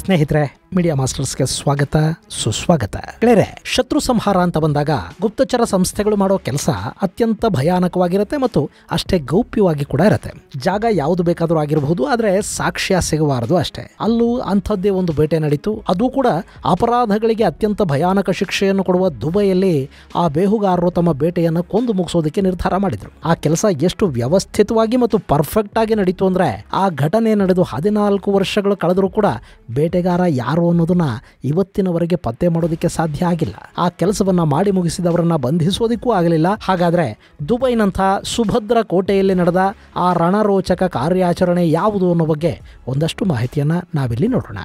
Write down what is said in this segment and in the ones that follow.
ಸ್ನೇಹಿತರೆ ಮೀಡಿಯಾ ಮಾಸ್ಟರ್ಸ್ಗೆ ಸ್ವಾಗತ ಸುಸ್ವಾಗತ ಗೆಳೆಯರೆ ಶತ್ರು ಸಂಹಾರ ಅಂತ ಬಂದಾಗ ಗುಪ್ತಚರ ಸಂಸ್ಥೆಗಳು ಮಾಡೋ ಕೆಲಸ ಅತ್ಯಂತ ಭಯಾನಕವಾಗಿರುತ್ತೆ ಮತ್ತು ಅಷ್ಟೇ ಗೌಪ್ಯವಾಗಿ ಕೂಡ ಇರುತ್ತೆ ಜಾಗ ಯಾವುದು ಬೇಕಾದರೂ ಆಗಿರಬಹುದು ಆದರೆ ಸಾಕ್ಷ್ಯ ಸಿಗಬಾರದು ಅಷ್ಟೇ ಅಲ್ಲೂ ಅಂಥದ್ದೇ ಒಂದು ಬೇಟೆ ನಡೀತು ಅದು ಕೂಡ ಅಪರಾಧಗಳಿಗೆ ಅತ್ಯಂತ ಭಯಾನಕ ಶಿಕ್ಷೆಯನ್ನು ಕೊಡುವ ದುಬೈಯಲ್ಲಿ ಆ ಬೇಹುಗಾರರು ತಮ್ಮ ಬೇಟೆಯನ್ನು ಕೊಂದು ಮುಗಿಸೋದಕ್ಕೆ ನಿರ್ಧಾರ ಮಾಡಿದ್ರು ಆ ಕೆಲಸ ಎಷ್ಟು ವ್ಯವಸ್ಥಿತವಾಗಿ ಮತ್ತು ಪರ್ಫೆಕ್ಟ್ ಆಗಿ ನಡೀತು ಅಂದ್ರೆ ಆ ಘಟನೆ ನಡೆದು ಹದಿನಾಲ್ಕು ವರ್ಷಗಳು ಕಳೆದರೂ ಕೂಡ ಬೇಟೆಗಾರ ಯಾರು ಅನ್ನೋದನ್ನ ಇವತ್ತಿನವರೆಗೆ ಪತ್ತೆ ಮಾಡೋದಕ್ಕೆ ಸಾಧ್ಯ ಆಗಿಲ್ಲ ಆ ಕೆಲಸವನ್ನ ಮಾಡಿ ಮುಗಿಸಿದವರನ್ನ ಬಂಧಿಸೋದಕ್ಕೂ ಆಗಲಿಲ್ಲ ಹಾಗಾದ್ರೆ ದುಬೈನಂಥ ಸುಭದ್ರ ಕೋಟೆಯಲ್ಲಿ ನಡೆದ ಆ ರಣರೋಚಕ ಕಾರ್ಯಾಚರಣೆ ಯಾವುದು ಅನ್ನೋ ಬಗ್ಗೆ ಒಂದಷ್ಟು ಮಾಹಿತಿಯನ್ನ ನಾವಿಲ್ಲಿ ನೋಡೋಣ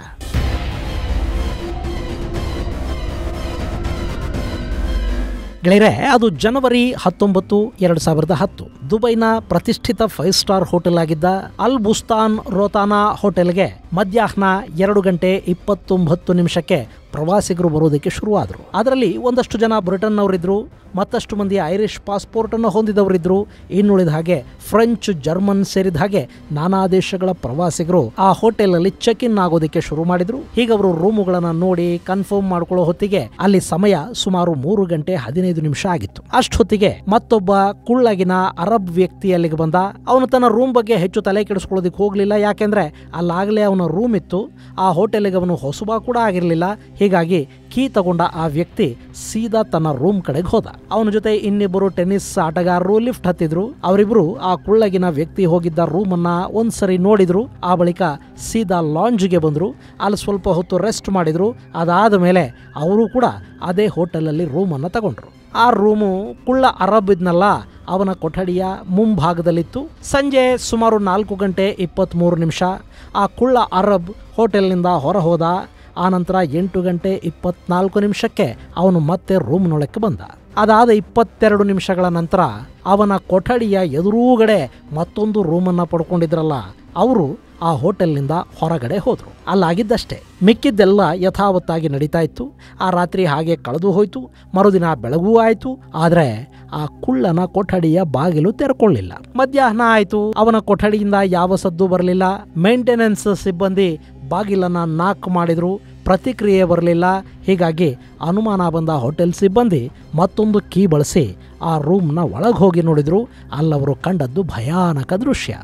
ಗೆಳೆಯರೆ ಅದು ಜನವರಿ ಹತ್ತೊಂಬತ್ತು ಎರಡು ಸಾವಿರದ ಹತ್ತು ದುಬೈನ ಪ್ರತಿಷ್ಠಿತ ಫೈವ್ ಸ್ಟಾರ್ ಹೋಟೆಲ್ ಆಗಿದ್ದ ಅಲ್ ಬುಸ್ತಾನ್ ರೋತಾನಾ ಹೋಟೆಲ್ಗೆ ಮಧ್ಯಾಹ್ನ ಎರಡು ಗಂಟೆ ಇಪ್ಪತ್ತೊಂಬತ್ತು ನಿಮಿಷಕ್ಕೆ ಪ್ರವಾಸಿಗರು ಬರೋದಕ್ಕೆ ಶುರುವಾದರು ಅದರಲ್ಲಿ ಒಂದಷ್ಟು ಜನ ಬ್ರಿಟನ್ನವರಿದ್ದರು ಮತ್ತಷ್ಟು ಮಂದಿ ಐರಿಷ್ ಪಾಸ್ಪೋರ್ಟನ್ನು ಹೊಂದಿದವರಿದ್ದರು ಇನ್ನುಳಿದ ಹಾಗೆ ಫ್ರೆಂಚ್ ಜರ್ಮನ್ ಸೇರಿದ ಹಾಗೆ ನಾನಾ ದೇಶಗಳ ಪ್ರವಾಸಿಗರು ಆ ಹೋಟೆಲಲ್ಲಿ ಚೆಕ್ ಇನ್ ಆಗೋದಕ್ಕೆ ಶುರು ಮಾಡಿದ್ರು ಹೀಗೆ ಅವರು ರೂಮುಗಳನ್ನು ನೋಡಿ ಕನ್ಫರ್ಮ್ ಮಾಡ್ಕೊಳ್ಳೋ ಹೊತ್ತಿಗೆ ಅಲ್ಲಿ ಸಮಯ ಸುಮಾರು ಮೂರು ಗಂಟೆ ಹದಿನೈದು ನಿಮಿಷ ಆಗಿತ್ತು ಅಷ್ಟೊತ್ತಿಗೆ ಮತ್ತೊಬ್ಬ ಕುಳ್ಳಗಿನ ಅರಬ್ ವ್ಯಕ್ತಿ ಅಲ್ಲಿಗೆ ಬಂದ ಅವನು ತನ್ನ ರೂಮ್ ಬಗ್ಗೆ ಹೆಚ್ಚು ತಲೆ ಕೆಡಿಸ್ಕೊಳ್ಳೋದಕ್ಕೆ ಹೋಗ್ಲಿಲ್ಲ ಯಾಕೆಂದ್ರೆ ಅಲ್ಲಾಗಲೇ ಅವನ ರೂಮ್ ಇತ್ತು ಆ ಹೋಟೆಲ್ಗೆ ಅವನು ಹೊಸಬ ಕೂಡ ಆಗಿರಲಿಲ್ಲ ಹೀಗಾಗಿ ಕೀ ತಗೊಂಡ ಆ ವ್ಯಕ್ತಿ ಸೀದಾ ತನ್ನ ರೂಮ್ ಕಡೆಗೆ ಹೋದ ಅವನ ಜೊತೆ ಇನ್ನಿಬ್ಬರು ಟೆನ್ನಿಸ್ ಆಟಗಾರರು ಲಿಫ್ಟ್ ಹತ್ತಿದ್ರು ಅವರಿಬ್ರು ಆ ಕುಳ್ಳಗಿನ ವ್ಯಕ್ತಿ ಹೋಗಿದ್ದ ರೂಮ್ ಅನ್ನ ಒಂದ್ಸರಿ ನೋಡಿದ್ರು ಆ ಬಳಿಕ ಸೀದಾ ಲಾಂಜ್ಗೆ ಬಂದ್ರು ಅಲ್ಲಿ ಸ್ವಲ್ಪ ಹೊತ್ತು ರೆಸ್ಟ್ ಮಾಡಿದ್ರು ಅದಾದ ಮೇಲೆ ಅವರು ಕೂಡ ಅದೇ ಹೋಟೆಲಲ್ಲಿ ರೂಮನ್ನು ತಗೊಂಡ್ರು ಆ ರೂಮು ಕುಳ್ಳ ಅರಬ್ ಇದ್ನಲ್ಲ ಅವನ ಕೊಠಡಿಯ ಮುಂಭಾಗದಲ್ಲಿತ್ತು ಸಂಜೆ ಸುಮಾರು ನಾಲ್ಕು ಗಂಟೆ ಇಪ್ಪತ್ತ್ಮೂರು ನಿಮಿಷ ಆ ಕುಳ್ಳ ಅರಬ್ ಹೋಟೆಲ್ನಿಂದ ಹೊರ ಹೋದ ಆನಂತರ ಎಂಟು ಗಂಟೆ ಇಪ್ಪತ್ನಾಲ್ಕು ನಿಮಿಷಕ್ಕೆ ಅವನು ಮತ್ತೆ ರೂಮ್ನೊಳಕ್ಕೆ ಬಂದ ಅದಾದ ಇಪ್ಪತ್ತೆರಡು ನಿಮಿಷಗಳ ನಂತರ ಅವನ ಕೊಠಡಿಯ ಎದುರುಗಡೆ ಮತ್ತೊಂದು ರೂಮನ್ನು ಪಡ್ಕೊಂಡಿದ್ರಲ್ಲ ಅವರು ಆ ಹೋಟೆಲ್ನಿಂದ ಹೊರಗಡೆ ಹೋದರು ಅಲ್ಲಾಗಿದ್ದಷ್ಟೇ ಮಿಕ್ಕಿದ್ದೆಲ್ಲ ಯಥಾವತ್ತಾಗಿ ನಡೀತಾ ಇತ್ತು ಆ ರಾತ್ರಿ ಹಾಗೆ ಕಳೆದು ಹೋಯಿತು ಮರುದಿನ ಬೆಳಗೂ ಆಯಿತು ಆದರೆ ಆ ಕುಳ್ಳನ ಕೊಠಡಿಯ ಬಾಗಿಲು ತೆರ್ಕೊಳ್ಳಿಲ್ಲ ಮಧ್ಯಾಹ್ನ ಆಯಿತು ಅವನ ಕೊಠಡಿಯಿಂದ ಯಾವ ಸದ್ದು ಬರಲಿಲ್ಲ ಮೇಂಟೆನೆನ್ಸ್ ಸಿಬ್ಬಂದಿ ಬಾಗಿಲನ್ನ ನಾಕ್ ಮಾಡಿದ್ರು ಪ್ರತಿಕ್ರಿಯೆ ಬರಲಿಲ್ಲ ಹೀಗಾಗಿ ಅನುಮಾನ ಬಂದ ಹೋಟೆಲ್ ಸಿಬ್ಬಂದಿ ಮತ್ತೊಂದು ಕೀ ಬಳಸಿ ಆ ರೂಮ್ನ ಒಳಗೆ ಹೋಗಿ ನೋಡಿದ್ರು ಅಲ್ಲವರು ಕಂಡದ್ದು ಭಯಾನಕ ದೃಶ್ಯ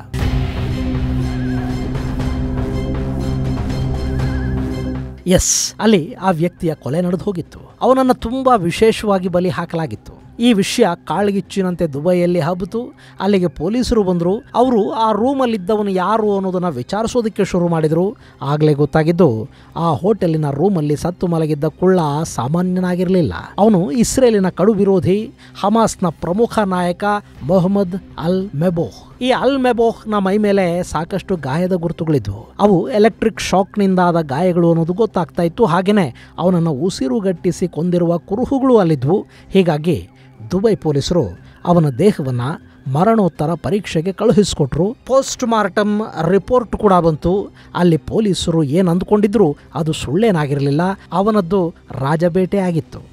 ಎಸ್ ಅಲ್ಲಿ ಆ ವ್ಯಕ್ತಿಯ ಕೊಲೆ ನಡೆದು ಹೋಗಿತ್ತು ಅವನನ್ನು ತುಂಬಾ ವಿಶೇಷವಾಗಿ ಬಲಿ ಹಾಕಲಾಗಿತ್ತು ಈ ವಿಷಯ ಕಾಳ್ಗಿಚ್ಚಿನಂತೆ ದುಬೈಯಲ್ಲಿ ಹಬ್ಬಿತು ಅಲ್ಲಿಗೆ ಪೊಲೀಸರು ಬಂದರು ಅವರು ಆ ರೂಮಲ್ಲಿದ್ದವನು ಯಾರು ಅನ್ನೋದನ್ನ ವಿಚಾರಿಸೋದಕ್ಕೆ ಶುರು ಮಾಡಿದರು ಆಗಲೇ ಗೊತ್ತಾಗಿದ್ದು ಆ ಹೋಟೆಲಿನ ರೂಮಲ್ಲಿ ಸತ್ತು ಮಲಗಿದ್ದ ಕುಳ್ಳ ಸಾಮಾನ್ಯನಾಗಿರಲಿಲ್ಲ ಅವನು ಇಸ್ರೇಲಿನ ಕಡು ವಿರೋಧಿ ಹಮಾಸ್ನ ಪ್ರಮುಖ ನಾಯಕ ಮೊಹಮ್ಮದ್ ಅಲ್ ಮೆಬೋಹ್ ಈ ಅಲ್ ಮೆಬೋಹ್ನ ಮೈ ಮೇಲೆ ಸಾಕಷ್ಟು ಗಾಯದ ಗುರುತುಗಳಿದ್ವು ಅವು ಎಲೆಕ್ಟ್ರಿಕ್ ಶಾಕ್ನಿಂದಾದ ಗಾಯಗಳು ಅನ್ನೋದು ಗೊತ್ತಾಗ್ತಾ ಇತ್ತು ಹಾಗೆಯೇ ಅವನನ್ನು ಉಸಿರುಗಟ್ಟಿಸಿ ಕೊಂದಿರುವ ಕುರುಹುಗಳು ಅಲ್ಲಿದ್ವು ಹೀಗಾಗಿ ದುಬೈ ಪೊಲೀಸರು ಅವನ ದೇಹವನ್ನು ಮರಣೋತ್ತರ ಪರೀಕ್ಷೆಗೆ ಕಳುಹಿಸಿಕೊಟ್ರು ಪೋಸ್ಟ್ ಮಾರ್ಟಮ್ ರಿಪೋರ್ಟ್ ಕೂಡ ಬಂತು ಅಲ್ಲಿ ಪೊಲೀಸರು ಏನು ಅಂದ್ಕೊಂಡಿದ್ರು ಅದು ಸುಳ್ಳೇನಾಗಿರಲಿಲ್ಲ ಅವನದ್ದು ರಾಜಬೇಟೆ ಆಗಿತ್ತು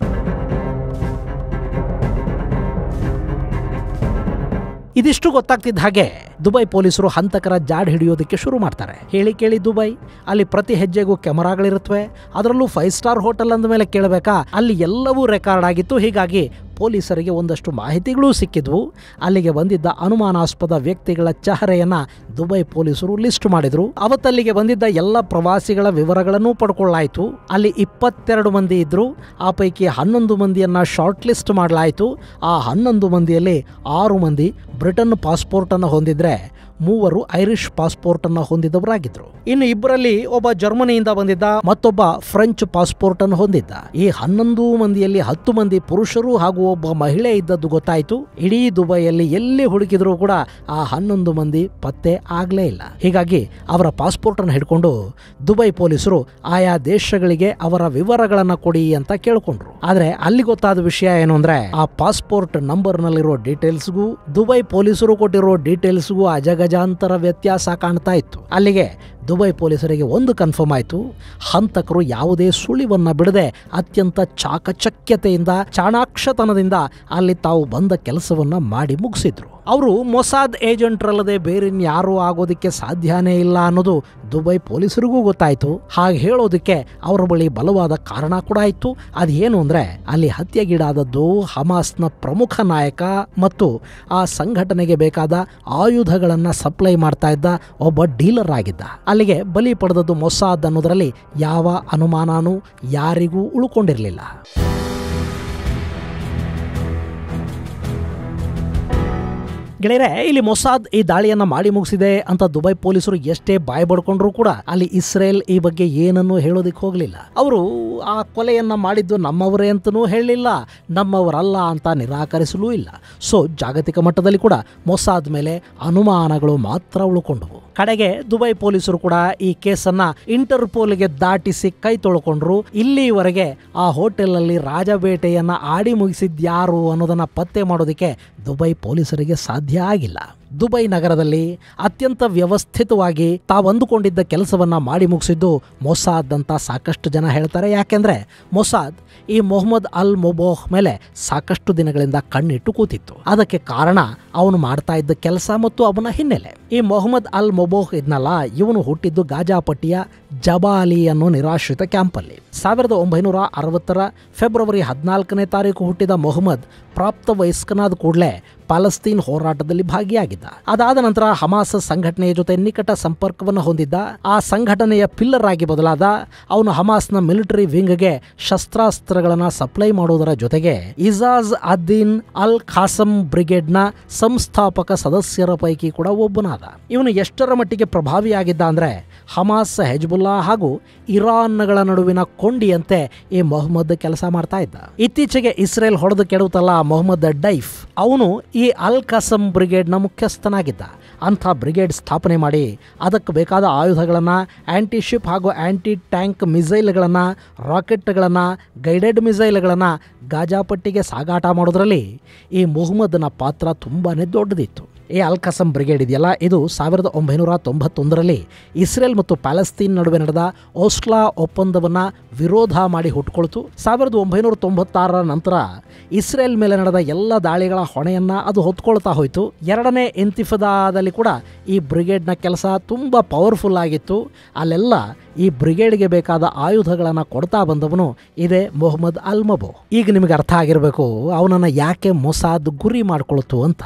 ಇದಿಷ್ಟು ಗೊತ್ತಾಗ್ತಿದ್ದ ಹಾಗೆ ದುಬೈ ಪೊಲೀಸರು ಹಂತಕರ ಜಾಡ್ ಹಿಡಿಯೋದಕ್ಕೆ ಶುರು ಮಾಡ್ತಾರೆ ಹೇಳಿ ಕೇಳಿ ದುಬೈ ಅಲ್ಲಿ ಪ್ರತಿ ಹೆಜ್ಜೆಗೂ ಕ್ಯಾಮರಾಗಳಿರುತ್ತವೆ ಅದರಲ್ಲೂ ಫೈವ್ ಸ್ಟಾರ್ ಹೋಟೆಲ್ ಅಂದ ಮೇಲೆ ಕೇಳಬೇಕಾ ಅಲ್ಲಿ ಎಲ್ಲವೂ ರೆಕಾರ್ಡ್ ಆಗಿತ್ತು ಹೀಗಾಗಿ ಪೊಲೀಸರಿಗೆ ಒಂದಷ್ಟು ಮಾಹಿತಿಗಳೂ ಸಿಕ್ಕಿದ್ವು ಅಲ್ಲಿಗೆ ಬಂದಿದ್ದ ಅನುಮಾನಾಸ್ಪದ ವ್ಯಕ್ತಿಗಳ ಚಹರೆಯನ್ನ ದುಬೈ ಪೊಲೀಸರು ಲಿಸ್ಟ್ ಮಾಡಿದ್ರು ಅವತ್ತಲ್ಲಿಗೆ ಬಂದಿದ್ದ ಎಲ್ಲ ಪ್ರವಾಸಿಗಳ ವಿವರಗಳನ್ನು ಪಡ್ಕೊಳ್ಳಾಯಿತು ಅಲ್ಲಿ ಇಪ್ಪತ್ತೆರಡು ಮಂದಿ ಇದ್ರು ಆ ಪೈಕಿ ಹನ್ನೊಂದು ಮಂದಿಯನ್ನ ಶಾರ್ಟ್ ಲಿಸ್ಟ್ ಮಾಡಲಾಯಿತು ಆ ಹನ್ನೊಂದು ಮಂದಿಯಲ್ಲಿ ಆರು ಮಂದಿ ಬ್ರಿಟನ್ ಪಾಸ್ಪೋರ್ಟ್ ಅನ್ನು ಹೊಂದಿದ್ರೆ ಮೂವರು ಐರಿಷ್ ಪಾಸ್ಪೋರ್ಟ್ ಅನ್ನು ಹೊಂದಿದವರಾಗಿದ್ರು ಇನ್ನು ಇಬ್ಬರಲ್ಲಿ ಒಬ್ಬ ಜರ್ಮನಿಯಿಂದ ಬಂದಿದ್ದ ಮತ್ತೊಬ್ಬ ಫ್ರೆಂಚ್ ಪಾಸ್ಪೋರ್ಟ್ ಅನ್ನು ಹೊಂದಿದ್ದ ಈ ಹನ್ನೊಂದು ಮಂದಿಯಲ್ಲಿ ಹತ್ತು ಮಂದಿ ಪುರುಷರು ಹಾಗೂ ಒಬ್ಬ ಮಹಿಳೆ ಇದ್ದದ್ದು ಗೊತ್ತಾಯಿತು ಇಡೀ ದುಬೈಯಲ್ಲಿ ಎಲ್ಲಿ ಹುಡುಕಿದ್ರು ಕೂಡ ಆ ಹನ್ನೊಂದು ಮಂದಿ ಪತ್ತೆ ಆಗ್ಲೇ ಇಲ್ಲ ಹೀಗಾಗಿ ಅವರ ಪಾಸ್ಪೋರ್ಟ್ ಅನ್ನು ಹಿಡ್ಕೊಂಡು ದುಬೈ ಪೊಲೀಸರು ಆಯಾ ದೇಶಗಳಿಗೆ ಅವರ ವಿವರಗಳನ್ನ ಕೊಡಿ ಅಂತ ಕೇಳ್ಕೊಂಡ್ರು ಆದ್ರೆ ಅಲ್ಲಿ ಗೊತ್ತಾದ ವಿಷಯ ಏನು ಅಂದ್ರೆ ಆ ಪಾಸ್ಪೋರ್ಟ್ ನಂಬರ್ ನಲ್ಲಿರೋ ಡೀಟೇಲ್ಸ್ಗೂ ದುಬೈ ಪೊಲೀಸರು ಕೊಟ್ಟಿರೋ ಡೀಟೇಲ್ಸ್ಗೂ ಅಜಗಜಾಂತರ ವ್ಯತ್ಯಾಸ ಕಾಣ್ತಾ ಇತ್ತು ಅಲ್ಲಿಗೆ ದುಬೈ ಪೊಲೀಸರಿಗೆ ಒಂದು ಕನ್ಫರ್ಮ್ ಆಯಿತು ಹಂತಕರು ಯಾವುದೇ ಸುಳಿವನ್ನ ಬಿಡದೆ ಅತ್ಯಂತ ಚಾಕಚಕ್ಯತೆಯಿಂದ ಚಾಣಾಕ್ಷತನದಿಂದ ಅಲ್ಲಿ ತಾವು ಬಂದ ಕೆಲಸವನ್ನ ಮಾಡಿ ಮುಗಿಸಿದ್ರು ಅವರು ಮೊಸಾದ್ ಏಜೆಂಟ್ರಲ್ಲದೆ ಬೇರಿನ್ಯಾರೂ ಆಗೋದಕ್ಕೆ ಸಾಧ್ಯನೇ ಇಲ್ಲ ಅನ್ನೋದು ದುಬೈ ಪೊಲೀಸರಿಗೂ ಗೊತ್ತಾಯಿತು ಹಾಗೆ ಹೇಳೋದಕ್ಕೆ ಅವರ ಬಳಿ ಬಲವಾದ ಕಾರಣ ಕೂಡ ಇತ್ತು ಅದೇನು ಅಂದರೆ ಅಲ್ಲಿ ಹತ್ಯೆಗೀಡಾದದ್ದು ಹಮಾಸ್ನ ಪ್ರಮುಖ ನಾಯಕ ಮತ್ತು ಆ ಸಂಘಟನೆಗೆ ಬೇಕಾದ ಆಯುಧಗಳನ್ನು ಸಪ್ಲೈ ಮಾಡ್ತಾ ಇದ್ದ ಒಬ್ಬ ಡೀಲರ್ ಆಗಿದ್ದ ಅಲ್ಲಿಗೆ ಬಲಿ ಪಡೆದದ್ದು ಮೊಸಾದ್ ಅನ್ನೋದರಲ್ಲಿ ಯಾವ ಅನುಮಾನನೂ ಯಾರಿಗೂ ಉಳ್ಕೊಂಡಿರಲಿಲ್ಲ ಗೆಳೆಯರೆ ಇಲ್ಲಿ ಮೊಸಾದ್ ಈ ದಾಳಿಯನ್ನ ಮಾಡಿ ಮುಗಿಸಿದೆ ಅಂತ ದುಬೈ ಪೊಲೀಸರು ಎಷ್ಟೇ ಬಾಯ್ ಬಡ್ಕೊಂಡ್ರು ಕೂಡ ಅಲ್ಲಿ ಇಸ್ರೇಲ್ ಈ ಬಗ್ಗೆ ಏನನ್ನೂ ಹೇಳೋದಕ್ಕೆ ಹೋಗಲಿಲ್ಲ ಅವರು ಆ ಕೊಲೆಯನ್ನ ಮಾಡಿದ್ದು ನಮ್ಮವರೇ ಅಂತನೂ ಹೇಳಲಿಲ್ಲ ನಮ್ಮವರಲ್ಲ ಅಂತ ನಿರಾಕರಿಸಲೂ ಇಲ್ಲ ಸೊ ಜಾಗತಿಕ ಮಟ್ಟದಲ್ಲಿ ಕೂಡ ಮೊಸಾದ್ ಮೇಲೆ ಅನುಮಾನಗಳು ಮಾತ್ರ ಉಳ್ಕೊಂಡವು ಕಡೆಗೆ ದುಬೈ ಪೊಲೀಸರು ಕೂಡ ಈ ಕೇಸನ್ನ ಇಂಟರ್ಪೋಲ್ಗೆ ದಾಟಿಸಿ ಕೈ ತೊಳ್ಕೊಂಡ್ರು ಇಲ್ಲಿವರೆಗೆ ಆ ಹೋಟೆಲಲ್ಲಿ ರಾಜಬೇಟೆಯನ್ನ ಆಡಿ ಮುಗಿಸಿದ್ಯಾರು ಅನ್ನೋದನ್ನ ಪತ್ತೆ ಮಾಡೋದಕ್ಕೆ ದುಬೈ ಪೊಲೀಸರಿಗೆ ಸಾಧ್ಯ ಆಗಿಲ್ಲ ದುಬೈ ನಗರದಲ್ಲಿ ಅತ್ಯಂತ ವ್ಯವಸ್ಥಿತವಾಗಿ ತಾವಂದುಕೊಂಡಿದ್ದ ಕೆಲಸವನ್ನ ಮಾಡಿ ಮುಗಿಸಿದ್ದು ಮೊಸಾದ್ ಅಂತ ಸಾಕಷ್ಟು ಜನ ಹೇಳ್ತಾರೆ ಯಾಕೆಂದ್ರೆ ಮೊಸಾದ್ ಈ ಮೊಹಮ್ಮದ್ ಅಲ್ ಮೊಬೋಹ್ ಮೇಲೆ ಸಾಕಷ್ಟು ದಿನಗಳಿಂದ ಕಣ್ಣಿಟ್ಟು ಕೂತಿತ್ತು ಅದಕ್ಕೆ ಕಾರಣ ಅವನು ಮಾಡ್ತಾ ಇದ್ದ ಕೆಲಸ ಮತ್ತು ಅವನ ಹಿನ್ನೆಲೆ ಈ ಮೊಹಮ್ಮದ್ ಅಲ್ ಮೊಬೋಹ್ ಇದ್ನಲ್ಲ ಇವನು ಹುಟ್ಟಿದ್ದು ಗಾಜಾಪಟ್ಟಿಯ ಜಬಾಲಿ ಅನ್ನೋ ನಿರಾಶ್ರಿತ ಕ್ಯಾಂಪಲ್ಲಿ ಸಾವಿರದ ಒಂಬೈನೂರ ಅರವತ್ತರ ಫೆಬ್ರವರಿ ಹದಿನಾಲ್ಕನೇ ತಾರೀಕು ಹುಟ್ಟಿದ ಮೊಹಮ್ಮದ್ ಪ್ರಾಪ್ತ ವಯಸ್ಕನಾದ ಕೂಡಲೇ ಪಾಲಸ್ತೀನ್ ಹೋರಾಟದಲ್ಲಿ ಭಾಗಿಯಾಗಿದ್ದ ಅದಾದ ನಂತರ ಹಮಾಸ್ ಸಂಘಟನೆಯ ಜೊತೆ ನಿಕಟ ಸಂಪರ್ಕವನ್ನು ಹೊಂದಿದ್ದ ಆ ಸಂಘಟನೆಯ ಪಿಲ್ಲರ್ ಆಗಿ ಬದಲಾದ ಅವನು ಹಮಾಸ್ನ ಮಿಲಿಟರಿ ವಿಂಗ್ಗೆ ಶಸ್ತ್ರಾಸ್ತ್ರಗಳನ್ನು ಸಪ್ಲೈ ಮಾಡುವುದರ ಜೊತೆಗೆ ಇಜಾಜ್ ಅದ್ದೀನ್ ಅಲ್ ಖಾಸಂ ಬ್ರಿಗೇಡ್ನ ಸಂಸ್ಥಾಪಕ ಸದಸ್ಯರ ಪೈಕಿ ಕೂಡ ಒಬ್ಬನಾದ ಇವನು ಎಷ್ಟರ ಮಟ್ಟಿಗೆ ಪ್ರಭಾವಿಯಾಗಿದ್ದ ಅಂದ್ರೆ ಹಮಾಸ್ ಹೆಜ್ಬುಲ್ಲಾ ಹಾಗೂ ಇರಾನ್ಗಳ ನಡುವಿನ ಕೊಂಡಿಯಂತೆ ಈ ಮೊಹಮ್ಮದ್ ಕೆಲಸ ಮಾಡ್ತಾ ಇದ್ದ ಇತ್ತೀಚೆಗೆ ಇಸ್ರೇಲ್ ಹೊಡೆದು ಕೆಡುತ್ತಲ್ಲ ಮೊಹಮ್ಮದ್ ಡೈಫ್ ಅವನು ಈ ಅಲ್ ಕಸಂ ಬ್ರಿಗೇಡ್ನ ಮುಖ್ಯಸ್ಥನಾಗಿದ್ದ ಅಂಥ ಬ್ರಿಗೇಡ್ ಸ್ಥಾಪನೆ ಮಾಡಿ ಅದಕ್ಕೆ ಬೇಕಾದ ಆಯುಧಗಳನ್ನು ಆ್ಯಂಟಿ ಶಿಪ್ ಹಾಗೂ ಆ್ಯಂಟಿ ಟ್ಯಾಂಕ್ ಮಿಸೈಲ್ಗಳನ್ನು ರಾಕೆಟ್ಗಳನ್ನು ಗೈಡೆಡ್ ಮಿಸೈಲ್ಗಳನ್ನು ಗಾಜಾಪಟ್ಟಿಗೆ ಸಾಗಾಟ ಮಾಡೋದ್ರಲ್ಲಿ ಈ ಮೊಹಮ್ಮದ್ನ ಪಾತ್ರ ತುಂಬಾ ದೊಡ್ಡದಿತ್ತು ಈ ಅಲ್ ಕಸಂ ಬ್ರಿಗೇಡ್ ಇದೆಯಲ್ಲ ಇದು ಸಾವಿರದ ಒಂಬೈನೂರ ತೊಂಬತ್ತೊಂದರಲ್ಲಿ ಇಸ್ರೇಲ್ ಮತ್ತು ಪ್ಯಾಲೆಸ್ತೀನ್ ನಡುವೆ ನಡೆದ ಓಸ್ಲಾ ಒಪ್ಪಂದವನ್ನು ವಿರೋಧ ಮಾಡಿ ಹುಟ್ಟುಕೊಳ್ತು ಸಾವಿರದ ಒಂಬೈನೂರ ತೊಂಬತ್ತಾರರ ನಂತರ ಇಸ್ರೇಲ್ ಮೇಲೆ ನಡೆದ ಎಲ್ಲ ದಾಳಿಗಳ ಹೊಣೆಯನ್ನ ಅದು ಹೊತ್ಕೊಳ್ತಾ ಹೋಯಿತು ಎರಡನೇ ಇಂತಿಫದಾದಲ್ಲಿ ಕೂಡ ಈ ಬ್ರಿಗೇಡ್ನ ಕೆಲಸ ತುಂಬ ಪವರ್ಫುಲ್ ಆಗಿತ್ತು ಅಲ್ಲೆಲ್ಲ ಈ ಬ್ರಿಗೇಡ್ಗೆ ಬೇಕಾದ ಆಯುಧಗಳನ್ನು ಕೊಡ್ತಾ ಬಂದವನು ಇದೇ ಮೊಹಮ್ಮದ್ ಅಲ್ ಮಬೋ ಈಗ ನಿಮಗೆ ಅರ್ಥ ಆಗಿರಬೇಕು ಅವನನ್ನು ಯಾಕೆ ಮೊಸಾದ್ ಗುರಿ ಮಾಡ್ಕೊಳ್ತು ಅಂತ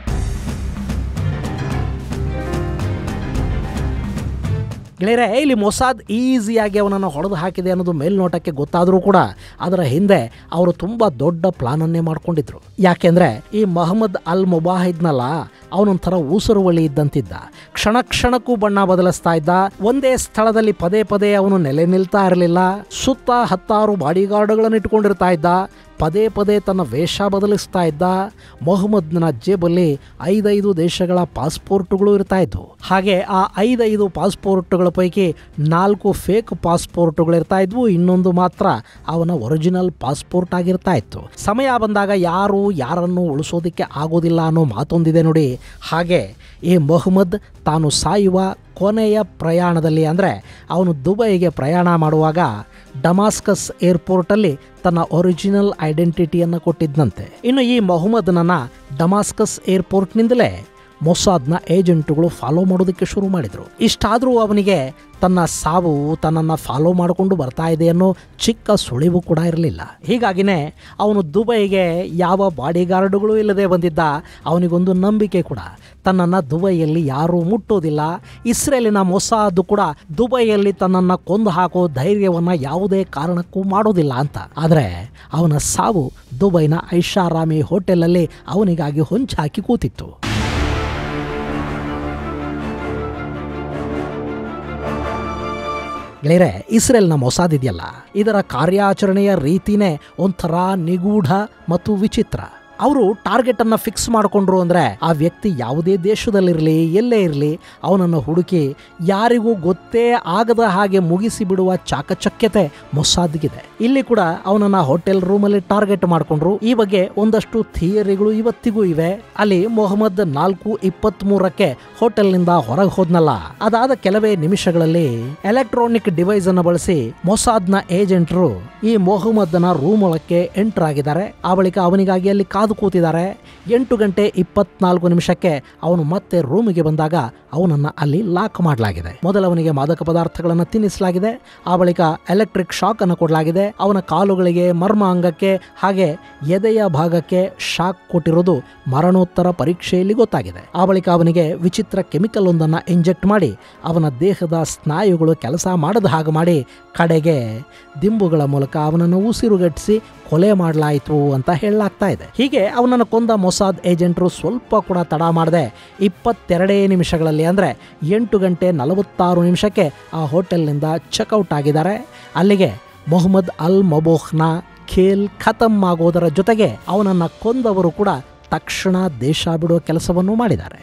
ಗೆಳೆಯರೆ ಇಲ್ಲಿ ಮೊಸಾದ್ ಈಸಿಯಾಗಿ ಅವನನ್ನು ಹೊಡೆದು ಹಾಕಿದೆ ಅನ್ನೋದು ಮೇಲ್ನೋಟಕ್ಕೆ ಗೊತ್ತಾದರೂ ಕೂಡ ಅದರ ಹಿಂದೆ ಅವರು ತುಂಬ ದೊಡ್ಡ ಪ್ಲಾನನ್ನೇ ಮಾಡ್ಕೊಂಡಿದ್ರು ಯಾಕೆಂದ್ರೆ ಈ ಮೊಹಮ್ಮದ್ ಅಲ್ ಮುಬಾಹಿದ್ನಲ್ಲ ಅವನೊಂಥರ ಊಸರುವಳಿ ಇದ್ದಂತಿದ್ದ ಕ್ಷಣ ಕ್ಷಣಕ್ಕೂ ಬಣ್ಣ ಬದಲಿಸ್ತಾ ಇದ್ದ ಒಂದೇ ಸ್ಥಳದಲ್ಲಿ ಪದೇ ಪದೇ ಅವನು ನೆಲೆ ನಿಲ್ತಾ ಇರಲಿಲ್ಲ ಸುತ್ತ ಹತ್ತಾರು ಬಾಡಿಗಾರ್ಡ್ಗಳನ್ನು ಇಟ್ಕೊಂಡಿರ್ತಾ ಇದ್ದ ಪದೇ ಪದೇ ತನ್ನ ವೇಷ ಬದಲಿಸ್ತಾ ಇದ್ದ ಮೊಹಮ್ಮದ್ನ ಜೇಬಲ್ಲಿ ಐದೈದು ದೇಶಗಳ ಪಾಸ್ಪೋರ್ಟ್ಗಳು ಇರ್ತಾ ಇದ್ವು ಹಾಗೆ ಆ ಐದೈದು ಪಾಸ್ಪೋರ್ಟ್ಗಳ ಪೈಕಿ ನಾಲ್ಕು ಫೇಕ್ ಪಾಸ್ಪೋರ್ಟ್ಗಳು ಇರ್ತಾ ಇದ್ವು ಇನ್ನೊಂದು ಮಾತ್ರ ಅವನ ಒರಿಜಿನಲ್ ಪಾಸ್ಪೋರ್ಟ್ ಆಗಿರ್ತಾ ಇತ್ತು ಸಮಯ ಬಂದಾಗ ಯಾರು ಯಾರನ್ನು ಉಳಿಸೋದಕ್ಕೆ ಆಗೋದಿಲ್ಲ ಅನ್ನೋ ಮಾತೊಂದಿದೆ ನೋಡಿ ಹಾಗೆ ಈ ಮೊಹಮ್ಮದ್ ತಾನು ಸಾಯುವ ಕೊನೆಯ ಪ್ರಯಾಣದಲ್ಲಿ ಅಂದರೆ ಅವನು ದುಬೈಗೆ ಪ್ರಯಾಣ ಮಾಡುವಾಗ ಡಮಾಸ್ಕಸ್ ಏರ್ಪೋರ್ಟಲ್ಲಿ ತನ್ನ ಒರಿಜಿನಲ್ ಐಡೆಂಟಿಟಿಯನ್ನು ಕೊಟ್ಟಿದ್ದಂತೆ ಇನ್ನು ಈ ಮೊಹಮ್ಮದ್ನನ್ನ ಡಮಾಸ್ಕಸ್ ಏರ್ಪೋರ್ಟ್ನಿಂದಲೇ ಮೊಸಾದ್ನ ಏಜೆಂಟುಗಳು ಫಾಲೋ ಮಾಡೋದಕ್ಕೆ ಶುರು ಮಾಡಿದರು ಇಷ್ಟಾದರೂ ಅವನಿಗೆ ತನ್ನ ಸಾವು ತನ್ನನ್ನು ಫಾಲೋ ಮಾಡಿಕೊಂಡು ಬರ್ತಾ ಇದೆ ಅನ್ನೋ ಚಿಕ್ಕ ಸುಳಿವು ಕೂಡ ಇರಲಿಲ್ಲ ಹೀಗಾಗಿನೇ ಅವನು ದುಬೈಗೆ ಯಾವ ಬಾಡಿಗಾರ್ಡ್ಗಳು ಇಲ್ಲದೆ ಬಂದಿದ್ದ ಅವನಿಗೊಂದು ನಂಬಿಕೆ ಕೂಡ ತನ್ನನ್ನು ದುಬೈಯಲ್ಲಿ ಯಾರೂ ಮುಟ್ಟೋದಿಲ್ಲ ಇಸ್ರೇಲಿನ ಮೊಸಾದ್ ಕೂಡ ದುಬೈಯಲ್ಲಿ ತನ್ನನ್ನು ಕೊಂದು ಹಾಕೋ ಧೈರ್ಯವನ್ನು ಯಾವುದೇ ಕಾರಣಕ್ಕೂ ಮಾಡೋದಿಲ್ಲ ಅಂತ ಆದರೆ ಅವನ ಸಾವು ದುಬೈನ ಐಷಾರಾಮಿ ಹೋಟೆಲಲ್ಲಿ ಅವನಿಗಾಗಿ ಹೊಂಚಾಕಿ ಕೂತಿತ್ತು ಗೆಳೆಯರೆ ಇಸ್ರೇಲ್ನ ಮೊಸಾದ್ ಇದೆಯಲ್ಲ ಇದರ ಕಾರ್ಯಾಚರಣೆಯ ರೀತಿನೇ ಒಂಥರ ನಿಗೂಢ ಮತ್ತು ವಿಚಿತ್ರ ಅವರು ಟಾರ್ಗೆಟ್ ಅನ್ನ ಫಿಕ್ಸ್ ಮಾಡಿಕೊಂಡ್ರು ಅಂದ್ರೆ ಆ ವ್ಯಕ್ತಿ ಯಾವುದೇ ದೇಶದಲ್ಲಿರಲಿ ಎಲ್ಲೇ ಇರಲಿ ಅವನನ್ನು ಹುಡುಕಿ ಯಾರಿಗೂ ಗೊತ್ತೇ ಆಗದ ಹಾಗೆ ಮುಗಿಸಿ ಬಿಡುವ ಚಾಕಚಕ್ಯತೆ ಮೊಸಾದ್ಗಿದೆ ಇಲ್ಲಿ ಕೂಡ ಅವನನ್ನ ಹೋಟೆಲ್ ರೂಮಲ್ಲಿ ಟಾರ್ಗೆಟ್ ಮಾಡಿಕೊಂಡ್ರು ಈ ಬಗ್ಗೆ ಒಂದಷ್ಟು ಥಿಯರಿಗಳು ಇವತ್ತಿಗೂ ಇವೆ ಅಲ್ಲಿ ಮೊಹಮ್ಮದ್ ನಾಲ್ಕು ಇಪ್ಪತ್ತ್ ಮೂರಕ್ಕೆ ಹೋಟೆಲ್ನಿಂದ ಹೊರಗೆ ಹೋದ್ನಲ್ಲ ಅದಾದ ಕೆಲವೇ ನಿಮಿಷಗಳಲ್ಲಿ ಎಲೆಕ್ಟ್ರಾನಿಕ್ ಡಿವೈಸ್ ಅನ್ನು ಬಳಸಿ ಮೊಸಾದ್ನ ಏಜೆಂಟ್ರು ಈ ಮೊಹಮ್ಮದ್ನ ರೂಮ್ ಒಳಕ್ಕೆ ಎಂಟರ್ ಆಗಿದ್ದಾರೆ ಆ ಬಳಿಕ ಅವನಿಗಾಗಿ ಅಲ್ಲಿ ಕಾದು ಕಾದು ಕೂತಿದ್ದಾರೆ ಎಂಟು ಗಂಟೆ ಇಪ್ಪತ್ನಾಲ್ಕು ನಿಮಿಷಕ್ಕೆ ಅವನು ಮತ್ತೆ ರೂಮಿಗೆ ಬಂದಾಗ ಅವನನ್ನು ಅಲ್ಲಿ ಲಾಕ್ ಮಾಡಲಾಗಿದೆ ಮೊದಲವನಿಗೆ ಮಾದಕ ಪದಾರ್ಥಗಳನ್ನು ತಿನ್ನಿಸಲಾಗಿದೆ ಆ ಬಳಿಕ ಎಲೆಕ್ಟ್ರಿಕ್ ಶಾಕ್ ಅನ್ನು ಕೊಡಲಾಗಿದೆ ಅವನ ಕಾಲುಗಳಿಗೆ ಮರ್ಮ ಅಂಗಕ್ಕೆ ಹಾಗೆ ಎದೆಯ ಭಾಗಕ್ಕೆ ಶಾಕ್ ಕೊಟ್ಟಿರೋದು ಮರಣೋತ್ತರ ಪರೀಕ್ಷೆಯಲ್ಲಿ ಗೊತ್ತಾಗಿದೆ ಆ ಬಳಿಕ ಅವನಿಗೆ ವಿಚಿತ್ರ ಕೆಮಿಕಲ್ ಒಂದನ್ನು ಇಂಜೆಕ್ಟ್ ಮಾಡಿ ಅವನ ದೇಹದ ಸ್ನಾಯುಗಳು ಕೆಲಸ ಮಾಡದ ಹಾಗೆ ಮಾಡಿ ಕಡೆಗೆ ದಿಂಬುಗಳ ಮೂಲಕ ಅವನನ್ನು ಉಸಿರುಗಟ್ಟಿಸಿ ಕೊಲೆ ಮಾಡಲಾಯಿತು ಅಂತ ಹೇಳಲಾಗ್ತಾ ಇದೆ ಹೀಗೆ ಅವನನ್ನು ಕೊಂದ ಮೊಸಾದ್ ಏಜೆಂಟರು ಸ್ವಲ್ಪ ಕೂಡ ತಡ ಮಾಡದೆ ಇಪ್ಪತ್ತೆರಡೇ ನಿಮಿಷಗಳಲ್ಲಿ ಅಂದರೆ ಎಂಟು ಗಂಟೆ ನಲವತ್ತಾರು ನಿಮಿಷಕ್ಕೆ ಆ ಹೋಟೆಲ್ನಿಂದ ಚೆಕ್ಔಟ್ ಆಗಿದ್ದಾರೆ ಅಲ್ಲಿಗೆ ಮೊಹಮ್ಮದ್ ಅಲ್ ಮಬೋಹ್ನ ಖೇಲ್ ಖತಮ್ ಆಗೋದರ ಜೊತೆಗೆ ಅವನನ್ನು ಕೊಂದವರು ಕೂಡ ತಕ್ಷಣ ದೇಶ ಬಿಡುವ ಕೆಲಸವನ್ನು ಮಾಡಿದ್ದಾರೆ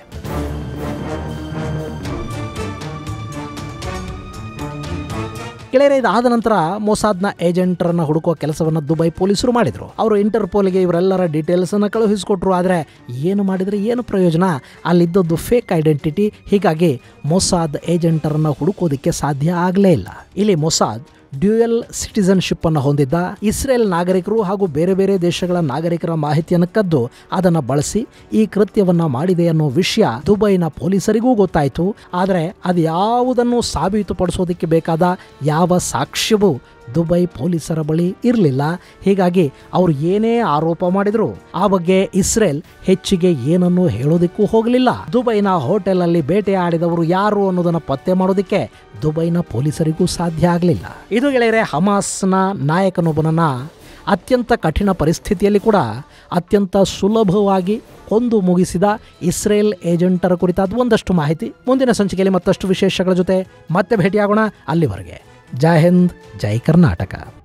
ಗೆಳೆಯರೆ ಇದಾದ ನಂತರ ಮೊಸಾದ್ನ ಏಜೆಂಟರನ್ನ ಹುಡುಕುವ ಕೆಲಸವನ್ನು ದುಬೈ ಪೊಲೀಸರು ಮಾಡಿದ್ರು ಅವರು ಇಂಟರ್ಪೋಲ್ಗೆ ಇವರೆಲ್ಲರ ಡೀಟೇಲ್ಸ್ ಅನ್ನು ಕಳುಹಿಸಿಕೊಟ್ರು ಆದರೆ ಏನು ಮಾಡಿದ್ರೆ ಏನು ಪ್ರಯೋಜನ ಅಲ್ಲಿದ್ದದ್ದು ಫೇಕ್ ಐಡೆಂಟಿಟಿ ಹೀಗಾಗಿ ಮೊಸಾದ್ ಏಜೆಂಟರನ್ನ ಹುಡುಕೋದಕ್ಕೆ ಸಾಧ್ಯ ಆಗಲೇ ಇಲ್ಲ ಇಲ್ಲಿ ಮೊಸಾದ್ ಡ್ಯೂಯಲ್ ಸಿಟಿಸನ್ಶಿಪ್ ಅನ್ನು ಹೊಂದಿದ್ದ ಇಸ್ರೇಲ್ ನಾಗರಿಕರು ಹಾಗೂ ಬೇರೆ ಬೇರೆ ದೇಶಗಳ ನಾಗರಿಕರ ಮಾಹಿತಿಯನ್ನು ಕದ್ದು ಅದನ್ನು ಬಳಸಿ ಈ ಕೃತ್ಯವನ್ನ ಮಾಡಿದೆ ಅನ್ನೋ ವಿಷಯ ದುಬೈನ ಪೊಲೀಸರಿಗೂ ಗೊತ್ತಾಯಿತು ಆದರೆ ಅದು ಯಾವುದನ್ನು ಸಾಬೀತುಪಡಿಸೋದಕ್ಕೆ ಬೇಕಾದ ಯಾವ ಸಾಕ್ಷ್ಯವೂ ದುಬೈ ಪೊಲೀಸರ ಬಳಿ ಇರಲಿಲ್ಲ ಹೀಗಾಗಿ ಅವರು ಏನೇ ಆರೋಪ ಮಾಡಿದ್ರು ಆ ಬಗ್ಗೆ ಇಸ್ರೇಲ್ ಹೆಚ್ಚಿಗೆ ಏನನ್ನೂ ಹೇಳೋದಕ್ಕೂ ಹೋಗಲಿಲ್ಲ ದುಬೈನ ಹೋಟೆಲ್ ಅಲ್ಲಿ ಬೇಟೆ ಆಡಿದವರು ಯಾರು ಅನ್ನೋದನ್ನ ಪತ್ತೆ ಮಾಡೋದಕ್ಕೆ ದುಬೈನ ಪೊಲೀಸರಿಗೂ ಸಾಧ್ಯ ಆಗಲಿಲ್ಲ ಇದು ಗೆಳೆಯರೆ ಹಮಾಸ್ನ ನಾಯಕನೊಬ್ಬನನ್ನ ಅತ್ಯಂತ ಕಠಿಣ ಪರಿಸ್ಥಿತಿಯಲ್ಲಿ ಕೂಡ ಅತ್ಯಂತ ಸುಲಭವಾಗಿ ಕೊಂದು ಮುಗಿಸಿದ ಇಸ್ರೇಲ್ ಏಜೆಂಟರ ಕುರಿತಾದ ಒಂದಷ್ಟು ಮಾಹಿತಿ ಮುಂದಿನ ಸಂಚಿಕೆಯಲ್ಲಿ ಮತ್ತಷ್ಟು ವಿಶೇಷಗಳ ಜೊತೆ ಮತ್ತೆ ಭೇಟಿಯಾಗೋಣ ಅಲ್ಲಿವರೆಗೆ ಜೈ ಹಿಂದ್ ಜೈ ಕರ್ನಾಟಕ